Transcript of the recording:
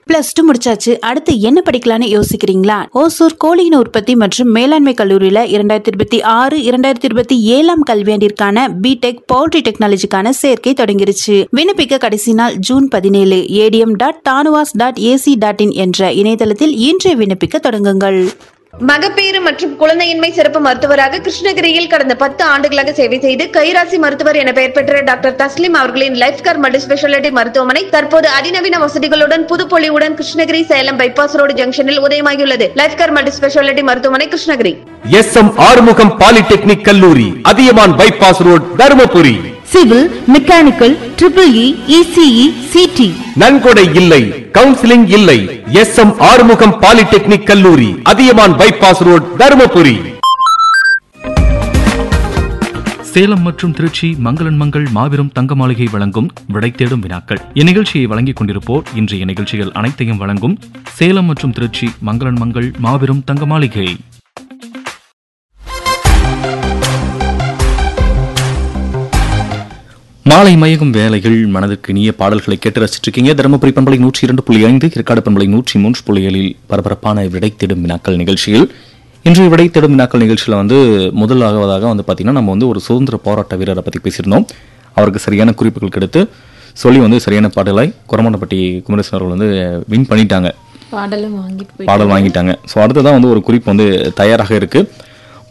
plus two முடிச்சாச்சு அடுத்து என்ன படிக்கலாம்னு யோசிக்கிறீங்களா ஓசூர் கோழியின உற்பத்தி மற்றும் மேலாண்மை கல்லூரியில இரண்டாயிரத்தி இருபத்தி ஆறு இரண்டாயிரத்தி இருபத்தி ஏழாம் கல்வியாண்டிற்கான பிடெக் பவுல்ட்ரி டெக்னாலஜிக்கான சேர்க்கை தொடங்கிருச்சு விண்ணப்பிக்க கடைசி நாள் ஜூன் பதினேழு ATM dot TANUVAS dot AC dot in என்ற இணையதளத்தில் இன்றே விண்ணப்பிக்க தொடங்குங்கள் மகப்பேறு மற்றும் குழந்தையின்மை சிறப்பு மருத்துவராக கிருஷ்ணகிரியில் கடந்த பத்து ஆண்டுகளாக சேவை செய்து கைராசி மருத்துவர் என பெயர் பெற்ற டாக்டர் தஸ்லிம் அவர்களின் லைஃப் கார் மல்டி ஸ்பெஷாலிட்டி மருத்துவமனை தற்போது அதிநவீன வசதிகளுடன் புதுப்பொலிவுடன் கிருஷ்ணகிரி சேலம் பைபாஸ் ரோடு ஜங்ஷனில் உதயமாகியுள்ளது லைஃப் கார் மல்டி ஸ்பெஷாலிட்டி மருத்துவமனை Krishnagiri S M Arumugam polytechnic கல்லூரி Athiyaman bypass road Dharmapuri civil mechanical triple E ECE CT நன்கொடை இல்லை கவுன்சிலிங் இல்லை எஸ் எம் ஆறுமுகம் பாலிடெக்னிக் கல்லூரி அதியமான் பைபாஸ் ரோட் தருமபுரி சேலம் மற்றும் திருச்சி மங்களன் மங்கள் மாபெரும் தங்க மாளிகை வழங்கும் விடை தேடும் வினாக்கள் இந்நிகழ்ச்சியை வழங்கிக் கொண்டிருப்போர் இன்றைய நிகழ்ச்சிகள் அனைத்தையும் வழங்கும் சேலம் மற்றும் திருச்சி மங்களன் மங்கள் மாபெரும் தங்க மாளிகை மாலை மயகும் வேலைகள் மனதிற்கு இனிய பாடல்களை கேட்டு ரசிச்சிட்டு இருக்கீங்க தருமபுரி பண்பலை நூற்றி இரண்டு புள்ளி ஐந்து ஏற்காடு பண்பலை நூற்றி மூன்று புள்ளி ஏழில் பரபரப்பான விடை தேடும் வினாக்கள் நிகழ்ச்சியில் இன்றைய விடை தேடும் வினாக்கள் நிகழ்ச்சியில் வந்து முதலாவதாக வந்து பார்த்தீங்கன்னா நம்ம வந்து ஒரு சுதந்திர போராட்ட வீரரை பற்றி பேசியிருந்தோம் அவருக்கு சரியான குறிப்புகள் கிடைத்து சொல்லி வந்து சரியான பாடலை குரமண்டப்பட்டி குமரேசன் அவர்கள் வந்து வின் பண்ணிட்டாங்க பாடலும் வாங்கிட்டு போய் பாடல் வாங்கிட்டாங்க ஸோ அடுத்ததான் வந்து ஒரு குறிப்பு வந்து தயாராக இருக்கு